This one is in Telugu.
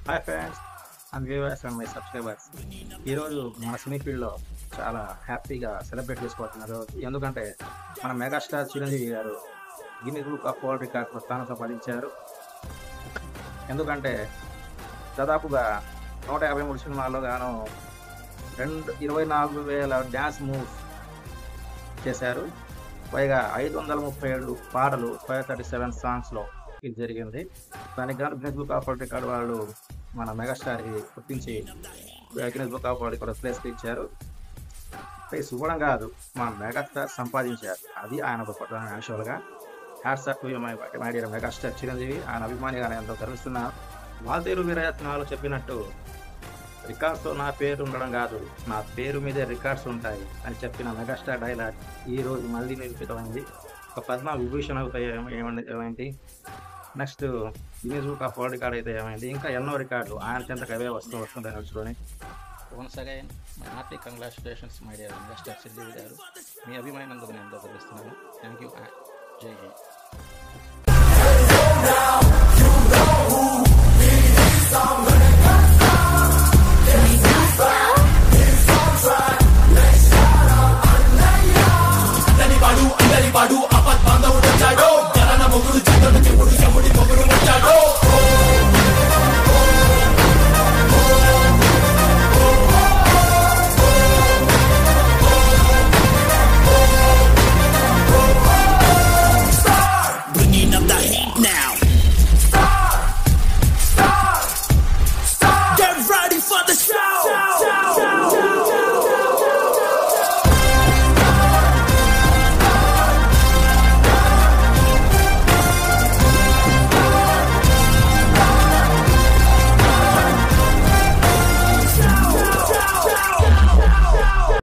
hi friends and viewers and my subscribers ఈరోజు మన సినీ ఫీల్డ్లో చాలా హ్యాపీగా సెలబ్రేట్ చేసుకోవాల్సిన రోజు ఎందుకంటే మన megastar Chiranjeevi garu Guinness book of world record స్థానం సంపాదించారు ఎందుకంటే దాదాపుగా నూట యాభై మూడు సినిమాల్లో గాను రెండు ఇరవై నాలుగు వేల డ్యాన్స్ మూవ్స్ చేశారు పైగా ఐదు వందల ముప్పై ఏడు పాటలు ఫైవ్ థర్టీ సెవెన్ సాంగ్స్లో ఇది జరిగింది దానికి గాను Guinness book of world record వాళ్ళు మన మెగాస్టార్కి గుర్తించి గిన్నెస్ బుక్ ఆఫ్ వరల్డ్ కూడా ప్లేస్ ఇచ్చారు ఇది చూడడం కాదు మన మెగాస్టార్ సంపాదించారు అది ఆయన గొప్పతనం యాక్చువల్గా hats off my dear megastar Chiranjeevi ఆయన అభిమానిగా నేను ఎంతో గర్విస్తున్నాను వాల్తేరు వీరయత్నాలు చెప్పినట్టు రికార్డ్స్తో నా పేరు ఉండడం కాదు నా పేరు మీదే రికార్డ్స్ ఉంటాయి అని చెప్పిన మెగాస్టార్ డైలాగ్ ఈ రోజు మళ్ళీ నిరూపితమైంది ఒక పద్మ విభూషణ్ అవుతాయి ఏమ- ఏమండి ఏమైంది next Guinness book of world record అయితే ఏమైంది ఇంకా ఎన్నో రికార్డులు ఆయన చెంతకు అవే వస్తూ వస్తుంటాయి నడుచుకొని once again my hearty congratulations my dear mister Chiranjeevi garu మీ అభిమానందుకు నేను ఎంతో గర్విస్తున్నాను థ్యాంక్ యూ జై హింద్